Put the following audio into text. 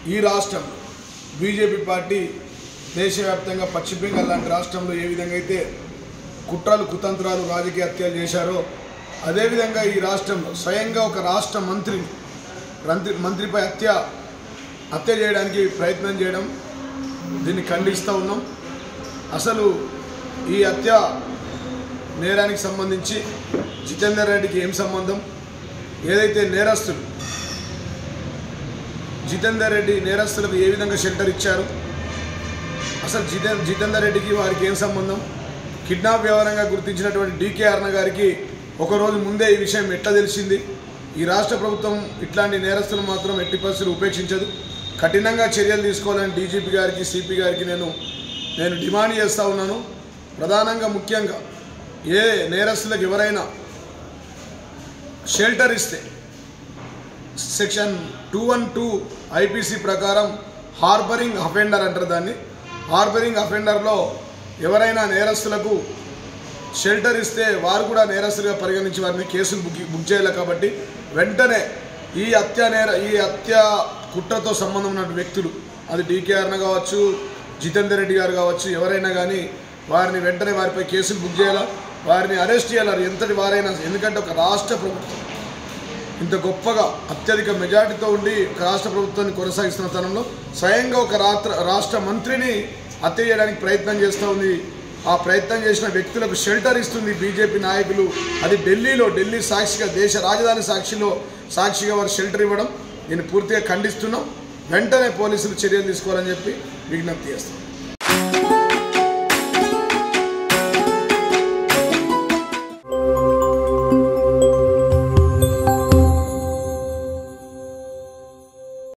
ఈ రాష్ట్రం BJP party దేశవ్యాప్తంగా పశ్చిమ బెంగాల్ లాంటి రాష్ట్రంలో ఏ విధంగా అయితే కుట్రలు కుతంత్రాలు రాజకీయ హత్యలు చేశారో అదేవిధంగా ఈ రాష్ట్రంలో స్వయంగా ఒక రాష్ట్ర మంత్రి మంత్రి మంత్రిపై హత్య హత్య చేయడానికి ప్రయత్నం చేయడం దీన్ని ఖండిస్తూ ఉన్నాం అసలు ఈ హత్య నేరానికి సంబంధించి జితేందర్ రెడ్డికి ఏం సంబంధం ఏదైతే నేరస్తులు జితేందర్ రెడ్డి నేరస్తులకు ఏ విధంగా షెల్టర్ ఇచ్చారు అసలు జితే జితేందర్ రెడ్డికి వారికి ఏం సంబంధం కిడ్నాప్ వ్యవహారంగా గుర్తించినటువంటి డీకే అర్ణ గారికి ఒకరోజు ముందే ఈ విషయం ఎట్లా తెలిసింది ఈ రాష్ట్ర ప్రభుత్వం ఇట్లాంటి నేరస్తులు మాత్రం ఎట్టి పరిస్థితులు ఉపేక్షించదు కఠినంగా చర్యలు తీసుకోవాలని డీజీపీ గారికి సిపి గారికి నేను నేను డిమాండ్ చేస్తూ ఉన్నాను ప్రధానంగా ముఖ్యంగా ఏ నేరస్తులకు ఎవరైనా షెల్టర్ ఇస్తే section two one two IPC ప్రకారం హార్బరింగ్ అఫెండర్ అంటారు దాన్ని హార్బరింగ్ అఫెండర్లో ఎవరైనా నేరస్తులకు షెల్టర్ ఇస్తే వారు కూడా నేరస్తులుగా పరిగణించి వారిని కేసులు బుక్ బుక్ చేయాలి కాబట్టి వెంటనే ఈ హత్య నేర ఈ హత్య కుట్రతో సంబంధం ఉన్న వ్యక్తులు అది డీకే అర్ణ కావచ్చు జితేందర్ రెడ్డి గారు కావచ్చు ఎవరైనా కానీ వారిని వెంటనే వారిపై కేసులు బుక్ చేయాలా వారిని అరెస్ట్ చేయాలి ఎంతటి వారైనా ఎందుకంటే ఒక రాష్ట్ర ప్రభుత్వం ఇంత గొప్పగా అత్యధిక మెజార్టీతో ఉండి ఒక రాష్ట్ర ప్రభుత్వాన్ని కొనసాగిస్తున్న తరుణంలో స్వయంగా ఒక రాత్ర రాష్ట్ర మంత్రిని హత్య చేయడానికి ప్రయత్నం చేస్తూ ఉంది ఆ ప్రయత్నం చేసిన వ్యక్తులకు షెల్టర్ ఇస్తుంది బీజేపీ నాయకులు అది ఢిల్లీలో ఢిల్లీ సాక్షిగా దేశ రాజధాని సాక్షిలో సాక్షిగా వారు షెల్టర్ ఇవ్వడం దీన్ని పూర్తిగా ఖండిస్తున్నాం వెంటనే పోలీసులు చర్యలు తీసుకోవాలని చెప్పి విజ్ఞప్తి చేస్తున్నాం